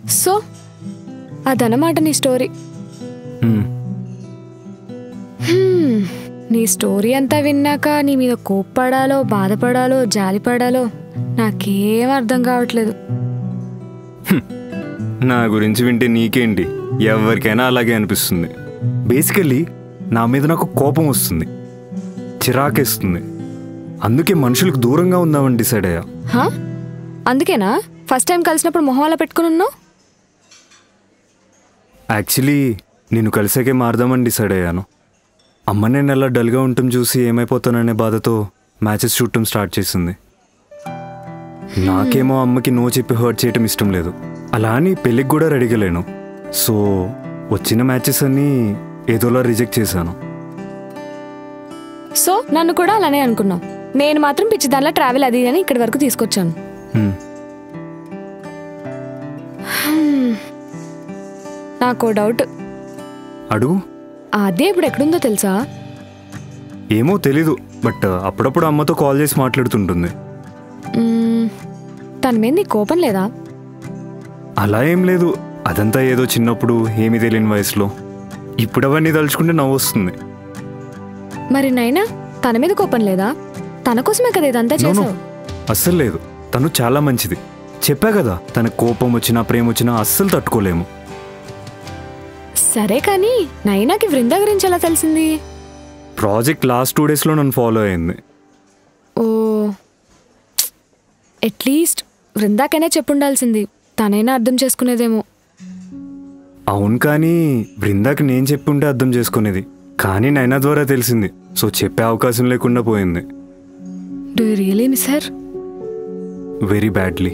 So అదనమాట నీ story మ్మ్. హ్మ్, నీ స్టోరీ అంతా విన్నాక నీ మీద కోప్పడాలో బాధపడాలో జాలిపడాలో నాకేం అర్థం కావట్లేదు నా గురించి వింటే నీకేంటి ఎవరికైనా అలాగే అనిపిస్తుంది బేసికల్లీ నా మీద నాకు కోపం వస్తుంది చిరాకేస్తుంది అందుకే మనుషులకు దూరంగా ఉందామని డిసైడ్ అయ్యా హా? అందుకేనా ఫస్ట్ టైం కలిసినప్పుడు మొహం అలా పెట్టుకుని ఉన్నావు యాక్చువల్లీ నేను కలిసాకే మారదామని డిసైడ్ అయ్యాను అమ్మ నేను అలా డల్గా ఉండటం చూసి ఏమైపోతాననే బాధతో మ్యాచెస్ చూడటం స్టార్ట్ చేసింది నాకేమో అమ్మకి నో చెప్పి హర్ట్ చేయటం ఇష్టం లేదు అలా అని పెళ్ళికి కూడా రెడీగా లేను సో వచ్చిన మ్యాచెస్ అన్నీ ఏదోలా రిజెక్ట్ చేశాను సో నన్ను కూడా అలానే అనుకున్నావు నేను మాత్రం పిచ్చి దానిలో ట్రావెల్ అది ఇది అని ఇక్కడి వరకు తీసుకొచ్చాను హ్మ్. నాకు డౌట్ అడుగు అదే ఇప్పుడు ఎక్కడుందో తెలుసా ఏమో తెలీదు బట్ అప్పుడప్పుడు అమ్మతో కాల్ చేసి మాట్లాడుతుంటుంది మ్మ్, తన మీద నీకు కోపం లేదా అలా ఏం లేదు అదంతా ఏదో చిన్నప్పుడు ఏమీ తెలియని వయసులో ఇప్పుడు అవన్నీ తలుచుకుంటే నవ్వు వస్తుంది మరి నైనా తన మీద కోపం లేదా తన కోసమే కదా ఇదంతా నో, నో. చేసావు అస్సలు లేదు తను చాలా మంచిది చెప్పా కదా తన కోపం వచ్చినా ప్రేమ వచ్చినా అస్సలు తట్టుకోలేము సరే కానీ నైనాకి వృంద గురించి ఎలా తెలిసింది ప్రాజెక్ట్ లాస్ట్ టూ డేస్లో నన్ను ఫాలో అయింది ఓ అట్లీస్ట్ వృందాకైనా చెప్పుండాల్సింది తనైనా అర్థం చేసుకునేదేమో అవును కానీ బృందాకి నేను చెప్పుంటే అర్థం చేసుకునేది కానీ నైనా ద్వారా తెలిసింది సో చెప్పే అవకాశం లేకుండా పోయింది do you really miss her very badly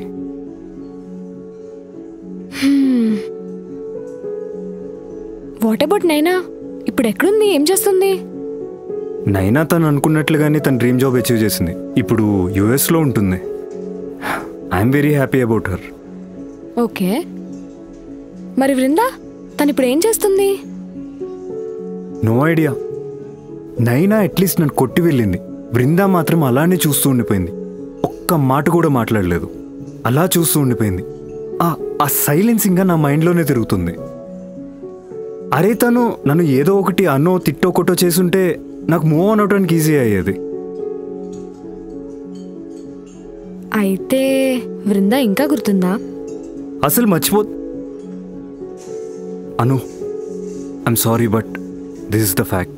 what about Naina ఇప్పుడు ఎక్కడుంది ఏం చేస్తుంది నైనా తను అనుకున్నట్లుగానే తన డ్రీమ్ జాబ్ అచీవ్ చేసింది ఇప్పుడు యుఎస్లో ఉంటుంది I'm very happy about her okay మరి వృందా తను ఇప్పుడు ఏం చేస్తుంది నో ఐడియా నైనా అట్లీస్ట్ నన్ను కొట్టి వెళ్ళింది బృందా మాత్రం అలానే చూస్తూ ఉండిపోయింది ఒక్క మాట కూడా మాట్లాడలేదు అలా చూస్తూ ఉండిపోయింది ఆ ఆ సైలెన్స్ ఇంకా నా మైండ్లోనే తిరుగుతుంది అరే తను నన్ను ఏదో ఒకటి అన్నో తిట్టో కొట్టో చేసుంటే నాకు మూవ్ ఆన్ అవడానికి ఈజీ అయ్యేది అయితే వృందా ఇంకా గుర్తుందా అసలు మర్చిపో Anu I'm sorry but this is the fact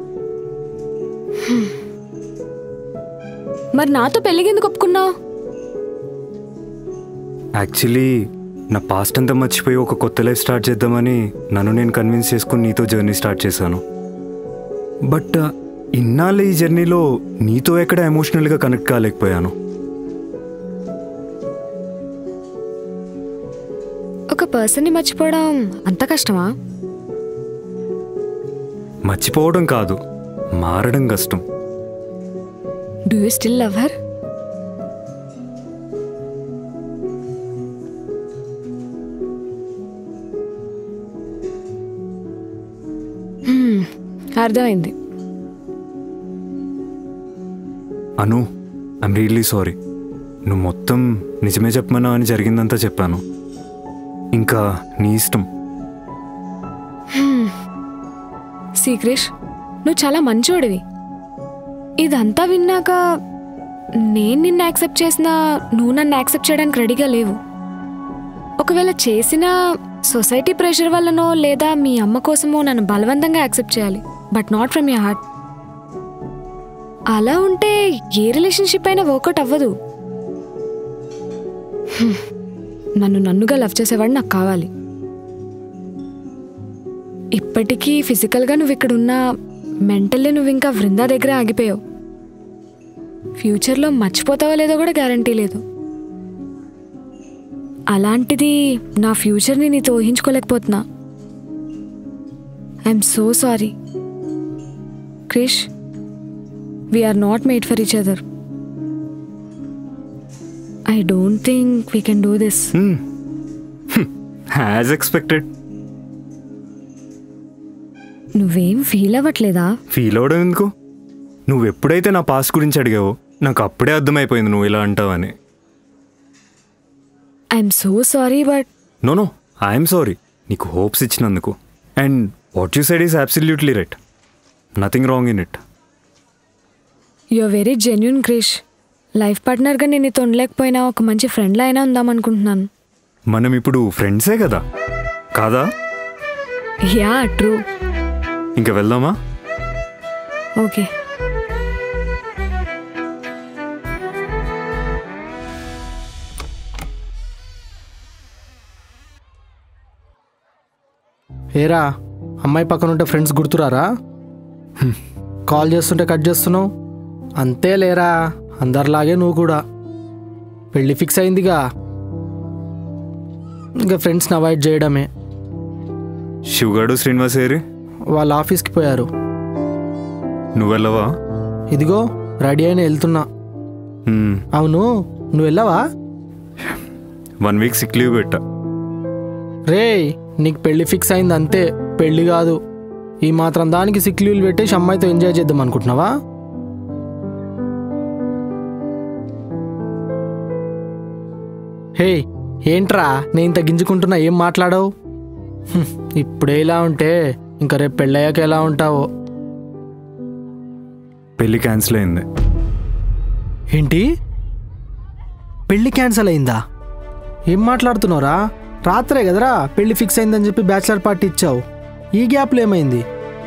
మరి నాతో పెళ్ళికి ఎందుకు ఒప్పుకున్నావు యాక్చువల్లీ నా పాస్ట్ అంతా మర్చిపోయి ఒక కొత్త లైఫ్ స్టార్ట్ చేద్దామని నన్ను నేను కన్విన్స్ చేసుకుని నీతో జర్నీ స్టార్ట్ చేశాను బట్ ఇన్నాళ్ళ ఈ జర్నీలో నీతో ఎక్కడ ఎమోషనల్గా కనెక్ట్ కాలేకపోయాను ఒక పర్సన్ని మర్చిపోవడం అంత కష్టమా మర్చిపోవడం కాదు మారడం కష్టం do you still love her అర్థమైంది అను ఐమ్ రియల్లీ సారీ నువ్వు మొత్తం నిజమే చెప్పమన్నా అని జరిగిందంతా చెప్పాను ఇంకా నీ ఇష్టం సీ క్రిష్ నువ్వు చాలా మంచోడివి ఇదంతా విన్నాక నేను నిన్ను యాక్సెప్ట్ చేసినా నువ్వు నన్ను యాక్సెప్ట్ చేయడానికి రెడీగా లేవు ఒకవేళ చేసినా సొసైటీ ప్రెషర్ వల్లనో లేదా మీ అమ్మ కోసమో నన్ను బలవంతంగా యాక్సెప్ట్ చేయాలి but not from your heart అలా ఉంటే ఏ రిలేషన్షిప్ అయినా వర్కౌట్ అవ్వదు హ్మ్. నన్ను నన్నుగా లవ్ చేసేవాడు నాకు కావాలి ఇప్పటికీ ఫిజికల్గా నువ్వు ఇక్కడ ఉన్నా మెంటల్లీ నువ్వు ఇంకా వృందా దగ్గర ఆగిపోయావు ఫ్యూచర్లో మర్చిపోతావో లేదో కూడా గ్యారంటీ లేదు అలాంటిది నా ఫ్యూచర్ని నీతో ఊహించుకోలేకపోతున్నా I'm so sorry Krish we're not made for each other I don't think we can do this as expected నువ్వేం ఫీల్ అవ్వట్లేదా ఫీల్ అవడం ఎందుకు నువ్వు ఎప్పుడైతే నా పాస్ట్ గురించి అడిగావో నాకు అప్పుడే అర్థమైపోయింది నువ్వు ఇలా అంటావని I'm so sorry but no no I'm sorry నీకు హోప్స్ ఇచ్చినందుకు and what you said is absolutely right nothing wrong in it you are very genuine Krish life పార్ట్నర్గా నేను నీతో ఉండలేకపోయినా ఒక మంచి ఫ్రెండ్లా అయినా ఉందామనుకుంటున్నాను మనం ఇప్పుడు ఫ్రెండ్సే కదా కాదా యా ట్రూ ఇంకా వెళ్దామా ఓకే ఏరా అమ్మాయి పక్కన ఉంటే ఫ్రెండ్స్ గుర్తురారా కాల్ చేస్తుంటే కట్ చేస్తున్నావు అంతే లేరా అందరిలాగే నువ్వు కూడా పెళ్ళి ఫిక్స్ అయిందిగా ఇంకా ఫ్రెండ్స్ని అవాయిడ్ చేయడమే శివగాడు శ్రీనివాస్ ఏరి వాళ్ళ ఆఫీస్కి పోయారు నువ్వు వెళ్ళవా ఇదిగో రెడీ అయిన వెళ్తున్నా మ్మ్. అవును నువ్వు వెళ్ళవా వన్ వీక్ సిక్ లీవ్ పెట్టా రే నీకు పెళ్లి ఫిక్స్ అయింది అంతే పెళ్లి కాదు ఈ మాత్రం దానికి సిక్ లీవ్లు పెట్టేసి అమ్మాయితో ఎంజాయ్ చేద్దాం అనుకుంటున్నావా హే ఏంట్రా నేను ఇంత గింజుకుంటున్నా ఏం మాట్లాడవు హ్మ్, ఇప్పుడే ఇలా ఉంటే ఇంకా రేపు పెళ్ళయ్యాక ఎలా ఉంటావో పెళ్లి క్యాన్సిల్ అయింది ఏంటి పెళ్లి క్యాన్సిల్ అయిందా ఏం మాట్లాడుతున్నావురా రాత్రే కదరా పెళ్లి ఫిక్స్ అయిందని చెప్పి బ్యాచిలర్ పార్టీ ఇచ్చావు ఈ గ్యాప్లో ఏమైంది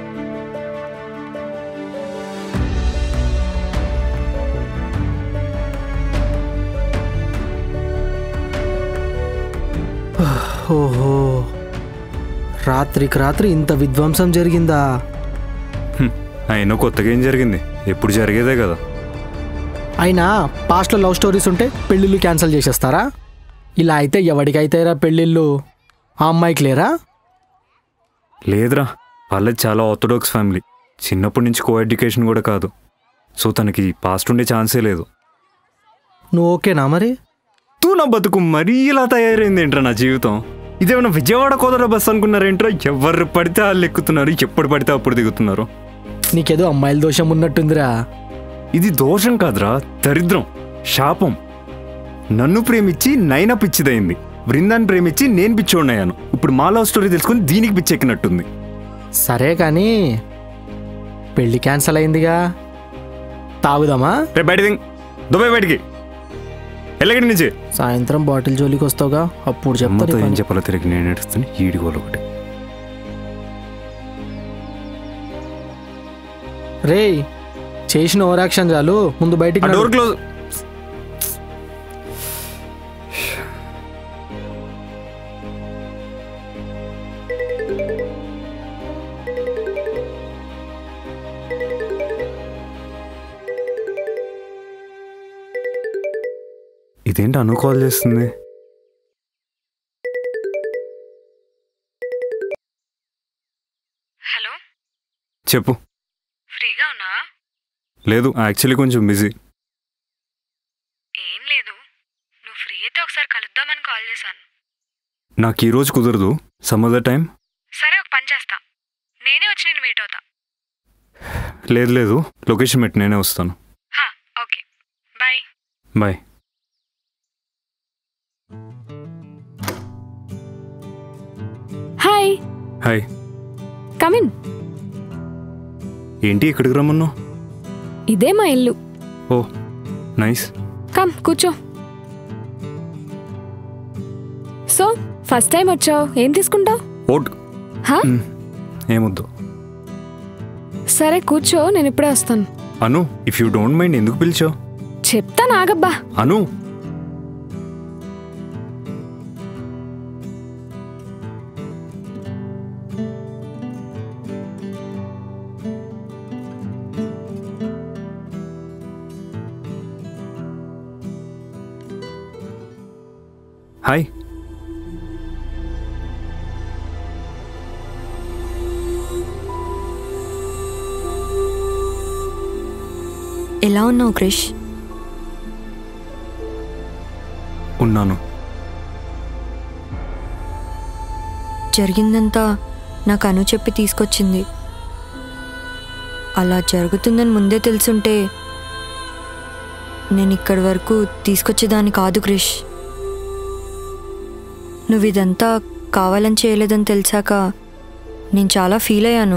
ఓహో రాత్రికి రాత్రి ఇంత విధ్వంసం జరిగిందా హ్మ్. అయినా కొత్తగా ఏం జరిగింది ఎప్పుడు జరిగేదే కదా అయినా పాస్ట్లో లవ్ స్టోరీస్ ఉంటే పెళ్ళిళ్ళు క్యాన్సిల్ చేసేస్తారా ఇలా అయితే ఎవరికైతేరా పెళ్ళిళ్ళు ఆ అమ్మాయికి లేరా లేదురా వాళ్ళది చాలా ఆర్థోడాక్స్ ఫ్యామిలీ చిన్నప్పటి నుంచి కో ఎడ్యుకేషన్ కూడా కాదు సో తనకి పాస్ట్ ఉండే ఛాన్సే లేదు నువ్వు ఓకేనా మరి తూ నా బతుకు మరీ ఇలా తయారైంది ఏంట్రా నా జీవితం ఇదేమైనా విజయవాడ కోదర బస్ అనుకున్నారేంట్రా ఎవరు పడితే వాళ్ళు ఎక్కుతున్నారు ఎప్పుడు పడితే అప్పుడు దిగుతున్నారు నీకేదో అమ్మాయిల దోషం ఉన్నట్టుందిరా ఇది దోషం కాదురా దరిద్రం శాపం నన్ను ప్రేమించి నైనా పిచ్చిదైంది బృందాన్ని ప్రేమించి నేను పిచ్చోడయ్యాను ఇప్పుడు మా లవ్ స్టోరీ తెలుసుకొని దీనికి పిచ్చెక్కినట్టుంది సరే కానీ పెళ్ళి క్యాన్సిల్ అయిందిగా తాగుదామా రే బయట దుబాయ్ బయటికి ఎల్లగడి నుంచి సాయంత్రం బాటిల్ జోలికి వస్తావుగా అప్పుడు చెప్తా అమ్మతో నీ ఏం పని. చెప్పాలో తిరిగి నేను నడుస్తుంది ఈడిగోలు ఒకటి రేయ్ చేసిన ఓరాక్షన్ చాలు ముందు బయటికి ఆ నడు. డోర్ క్లోజ్ ఇదేంటి అను కాల్ చేస్తుంది హలో చెప్పు ఫ్రీగా ఉన్నా లేదు యాక్చువల్లీ కొంచెం బిజీ ఏం లేదు నువ్వు ఫ్రీ అయితే ఒకసారి కలుద్దామని కాల్ చేశాను నాకు ఈరోజు కుదరదు సమ్ అదర్ టైం సరే ఒక పని చేస్తా నేనే వచ్చి నేను మీట్ అవుతా లేదు లేదు లొకేషన్ పెట్టి నేనే వస్తాను హా okay bye bye hi hi come in ఏంటి ఇక్కడికి రమ్మన్నావు ఇదే మా ఇల్లు ఓ నైస్ కమ్ కూర్చో సో ఫస్ట్ టైం వచ్చావు ఏం తీసుకుంటావు ఓట్ హా ఏమొద్దు సరే కూర్చో నేను ఇప్పుడే వస్తాను Anu if you don't mind ఎందుకు పిలిచావు చెప్తా నాగబ్బా అను హాయ్ ఎలా ఉన్నావు క్రిష్ ఉన్నాను జరిగిందంతా నాకు అను చెప్పి తీసుకొచ్చింది అలా జరుగుతుందని ముందే తెలుసుంటే నేను ఇక్కడి వరకు తీసుకొచ్చేదాన్ని కాదు క్రిష్ నువ్వు ఇదంతా కావాలని చేయలేదని తెలిసాక నేను చాలా ఫీల్ అయ్యాను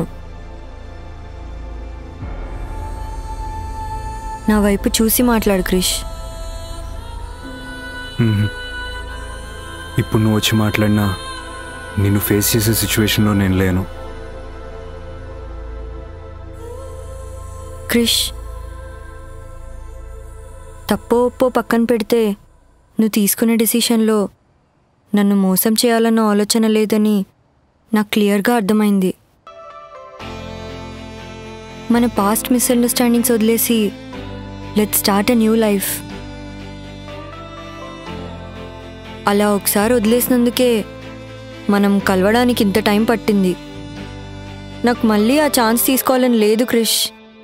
నా వైపు చూసి మాట్లాడు క్రిష్ మ్మ్. ఇప్పుడు నువ్వు వచ్చి మాట్లాడినా నిన్ను ఫేస్ చేసే సిచ్యువేషన్లో నేను లేను క్రిష్ తప్పో ఒప్పో పక్కన పెడితే నువ్వు తీసుకునే డెసిషన్లో నన్ను మోసం చేయాలన్న ఆలోచన లేదని నాకు క్లియర్గా అర్థమైంది మన పాస్ట్ మిస్అండర్స్టాండింగ్స్ వదిలేసి let start a new life అలా ఒకసారి వదిలేసినందుకే మనం కలవడానికి ఇంత టైం పట్టింది నాకు మళ్ళీ ఆ ఛాన్స్ తీసుకోవాలని లేదు క్రిష్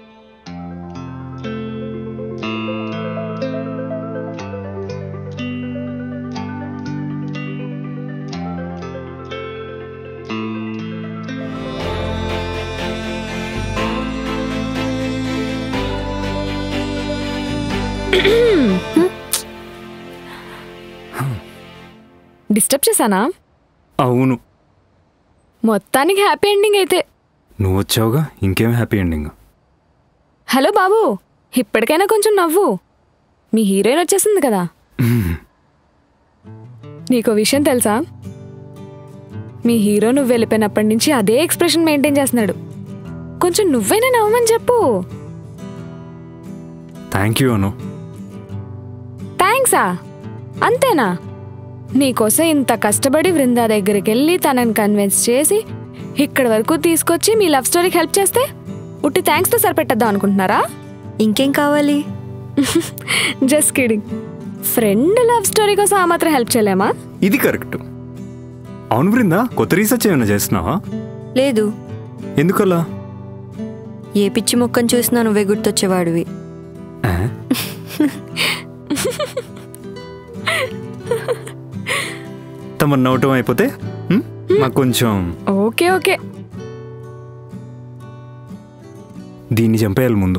డిస్టర్బ్ చేశానా అవును మొత్తానికి హ్యాపీ ఎండింగ్ అయితే నువ్వు వచ్చావుగా ఇంకేం హ్యాపీ ఎండింగ్ హలో బాబు ఇప్పటికైనా కొంచెం నవ్వు మీ హీరోయిన్ వచ్చేసింది కదా నీకో విషయం తెలుసా మీ హీరో నువ్వు వెళ్ళిపోయినప్పటి నుంచి అదే ఎక్స్ప్రెషన్ మెయింటైన్ చేస్తున్నాడు కొంచెం నువ్వైనా నవ్వమని చెప్పు థ్యాంక్ యూ అను థ్యాంక్సా అంతేనా నీకోసం ఇంత కష్టపడి వృందా దగ్గరికి వెళ్ళి తనని కన్విన్స్ చేసి ఇక్కడి వరకు తీసుకొచ్చి మీ లవ్ స్టోరీకి హెల్ప్ చేస్తే ఉట్టి థ్యాంక్స్తో సరిపెట్టద్దాం అనుకుంటున్నారా ఇంకేం కావాలి just kidding friend love story కోసం ఆ మాత్రం హెల్ప్ చేయలేమా ఇది కరెక్ట్ అవును బృందా కొత్త రీసెర్చ్ ఏమైనా చేస్తున్నావా లేదు ఎందుకలా ఏ పిచ్చి మొక్కను చూసినా నువ్వే గుర్తొచ్చేవాడివి ఆ? తమరు నవ్వటం అయిపోతే హ్మ్? మాకు కొంచెం ఓకే ఓకే దీన్ని చంపేయాలి ముందు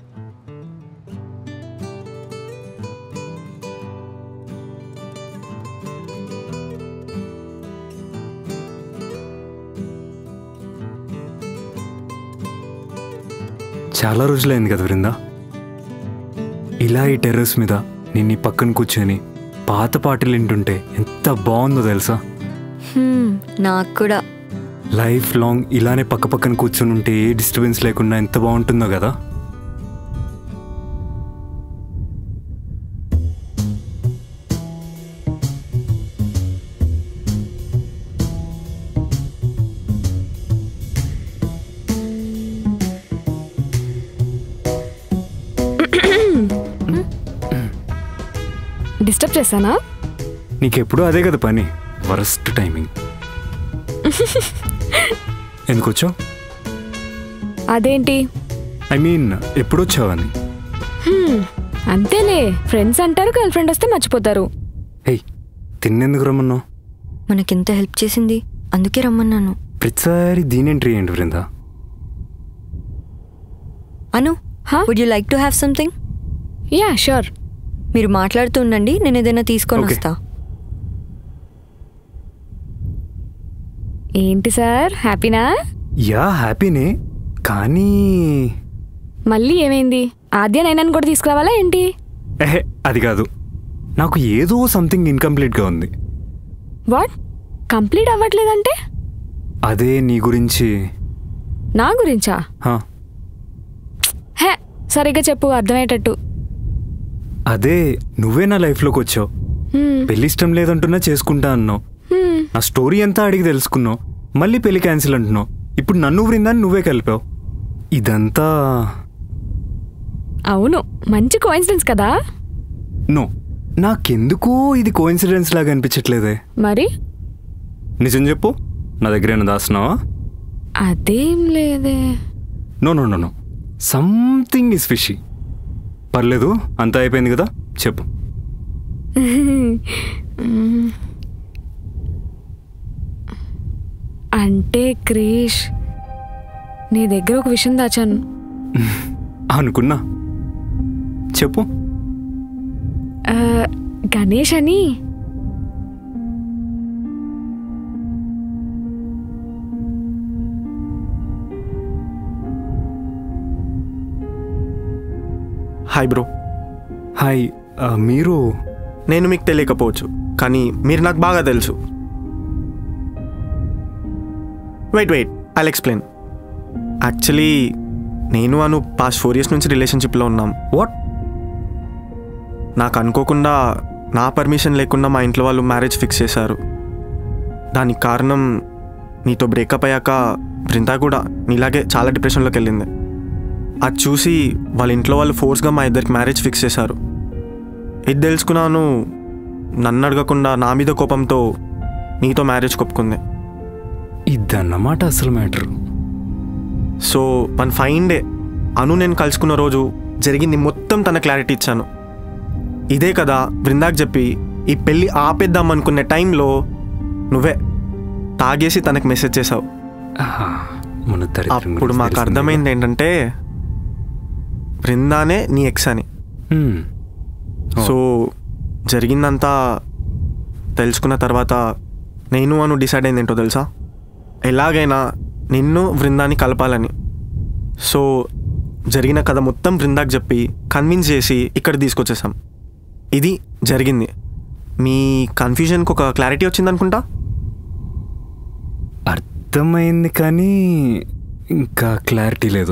చాలా రోజులైంది కదా వృందా ఇలా ఈ టెర్రస్ మీద నిన్ను ఈ పక్కన కూర్చొని పాత పాటలు వింటుంటే ఎంత బాగుందో తెలుసా హ్మ్, నాకు కూడా లైఫ్ లాంగ్ ఇలానే పక్క పక్కన కూర్చొని ఉంటే ఏ డిస్టర్బెన్స్ లేకుండా ఎంత బాగుంటుందో కదా డిస్టర్బ్ చేశానా నీకెప్పుడు అదే కదా పని వరస్ట్ టైమింగ్ ఎందుకు వచ్చావు అదేంటి ఐ మీన్ ఎప్పుడు వచ్చావని హ్మ్, అంతేలే ఫ్రెండ్స్ అంటారు గర్ల్ ఫ్రెండ్ వస్తే మర్చిపోతారు హేయ్ తిన్నెందుకు రమ్మన్నావు మనకెంత హెల్ప్ చేసింది అందుకే రమ్మన్నాను ప్రతిసారి దీని ఎంట్రీ ఏంటి వృందా అను హా? Would you like to have something yeah sure మీరు మాట్లాడుతూ ఉండండి నేను ఏదైనా తీసుకొని Okay. వస్తా ఏంటి సార్ హ్యాపీనా యా హ్యాపీనే కానీ మళ్ళీ ఏమైంది ఆద్య నైనాన్ని కూడా తీసుకురావాలా ఏంటి ఎహే అది కాదు నాకు ఏదో సంథింగ్ ఇన్కంప్లీట్గా ఉంది వాట్ కంప్లీట్ అవ్వట్లేదంటే అదే నీ గురించి నా గురించా హా, హే సరిగ్గా చెప్పు అర్థమయ్యేటట్టు అదే నువ్వే నా లైఫ్లోకి వచ్చావు హ్మ్, పెళ్లి ఇష్టం లేదంటున్నా చేసుకుంటా అన్నావు హ్మ్. నా స్టోరీ అంతా అడిగి తెలుసుకున్నావు మళ్ళీ పెళ్లి క్యాన్సిల్ అంటున్నావు ఇప్పుడు నన్ను బృందాన్ని నువ్వే కలిపావు ఇదంతా అవును మంచి కోయిన్సిడెన్స్ కదా నో నాకెందుకో ఇది కోఇన్సిడెన్స్ లాగా అనిపించట్లేదే మరి నిజం చెప్పు నా దగ్గర ఏమైనా దాస్తున్నావా అదేం లేదే no no no no something is fishy పర్లేదు అంతా అయిపోయింది కదా చెప్పు మ్మ్. అంటే క్రీష్ నీ దగ్గర ఒక విషయం దాచాను అనుకున్నా చెప్పు ఆ, గణేష్ అని హాయ్ బ్రో హాయ్ ఆ, మీరు నేను మీకు తెలియకపోవచ్చు కానీ మీరు నాకు బాగా తెలుసు wait wait I explain actually నేను అను పాస్ట్ ఫోర్ ఇయర్స్ నుంచి రిలేషన్షిప్లో ఉన్నాం వాట్ నాకు అనుకోకుండా నా పర్మిషన్ లేకుండా మా ఇంట్లో వాళ్ళు మ్యారేజ్ ఫిక్స్ చేశారు దానికి కారణం నీతో బ్రేకప్ అయ్యాక బృందా కూడా నీలాగే చాలా డిప్రెషన్లోకి వెళ్ళింది అది చూసి వాళ్ళ ఇంట్లో వాళ్ళు ఫోర్స్గా మా ఇద్దరికి మ్యారేజ్ ఫిక్స్ చేశారు ఇది తెలుసుకున్నాను నన్ను అడగకుండా నా మీద కోపంతో నీతో మ్యారేజ్ కొప్పుకుంది ఇదన్నమాట అసలు matter so one fine day Anu నేను కలుసుకున్న రోజు జరిగింది మొత్తం తన క్లారిటీ ఇచ్చాను ఇదే కదా బృందాకి చెప్పి ఈ పెళ్ళి ఆపేద్దాం అనుకునే టైంలో నువ్వే తాగేసి తనకు మెసేజ్ చేసావు మన దరిద్రం అప్పుడు గురించి మాకు తెలిసిందే. అర్థమైంది ఏంటంటే బృందానే నీ ఎక్స్ అని హ్మ్. సో జరిగిందంతా తెలుసుకున్న తర్వాత నేను అను డిసైడ్ అయింది ఏంటో తెలుసా ఎలాగైనా నిన్ను బృందాన్ని కలపాలని సో జరిగిన కథ మొత్తం బృందాకి చెప్పి కన్విన్స్ చేసి ఇక్కడ తీసుకొచ్చేసాం ఇది జరిగింది మీ కన్ఫ్యూజన్కి ఒక క్లారిటీ వచ్చింది అనుకుంటా అర్థమైంది కానీ ఇంకా క్లారిటీ లేదు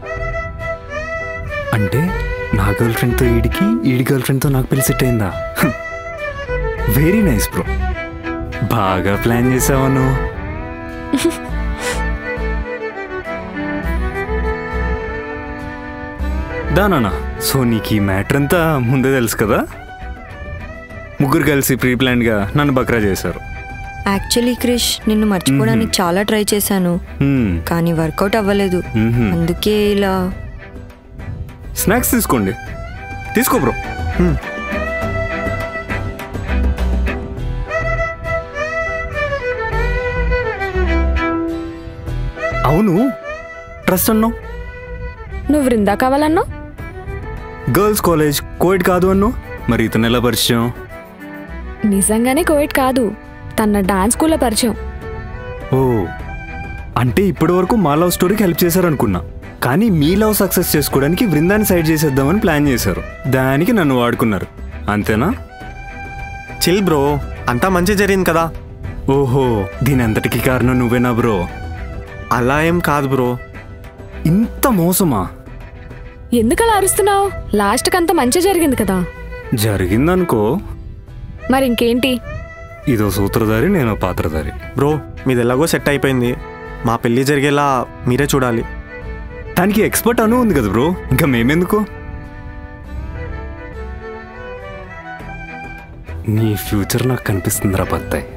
అంటే నా గర్ల్ ఫ్రెండ్తో ఈడికి ఈడి గర్ల్ ఫ్రెండ్తో నాకు పెళ్లి సెట్ అయిందా వెరీ నైస్ బ్రో బాగా ప్లాన్ చేసావా నువ్వు దానా సో నీకు ఈ మ్యాటర్ అంతా ముందే తెలుసు కదా ముగ్గురు కలిసి ప్రీ ప్లాన్గా నన్ను బక్రా చేశారు యాక్చువల్లీ క్రిష్ నిన్ను మర్చిపోవడానికి చాలా ట్రై చేశాను హ్మ్. కానీ వర్కౌట్ అవ్వలేదు మ్హూ. అందుకే ఇలా స్నాక్స్ తీసుకోండి తీసుకో బ్రో అవును ట్రస్ట్ అన్నావు నువ్వు వృందా కావాలన్నావు గర్ల్స్ కాలేజ్ కోవిడ్ కాదు అన్నావు మరి ఇతను ఎలా పరిచయం నిజంగానే కోవిడ్ కాదు తన డాన్స్ స్కూల్లో పరిచయం ఓ అంటే ఇప్పటి వరకు మా లవ్ స్టోరీకి హెల్ప్ చేశారనుకున్నా కానీ మీ లవ్ సక్సెస్ చేసుకోవడానికి బృందాన్ని సైడ్ చేసేద్దామని ప్లాన్ చేశారు దానికి నన్ను వాడుకున్నారు అంతేనా చిల్ బ్రో అంతా మంచి జరిగింది కదా ఓహో దీని అంతటికి కారణం నువ్వేనా బ్రో అలా ఏం కాదు బ్రో ఇంత మోసమా ఎందుకు అలా అరుస్తున్నావు లాస్ట్కి అంత మంచి జరిగింది కదా జరిగిందనుకో మరి ఇంకేంటి ఇదో సూత్రధారి నేను పాత్రధారి బ్రో మీది ఎలాగో సెట్ అయిపోయింది మా పెళ్ళి జరిగేలా మీరే చూడాలి దానికి ఎక్స్పర్ట్ అను ఉంది కదా బ్రో ఇంకా మేమెందుకు నీ ఫ్యూచర్ నాకు కనిపిస్తుందిరా బత్తాయి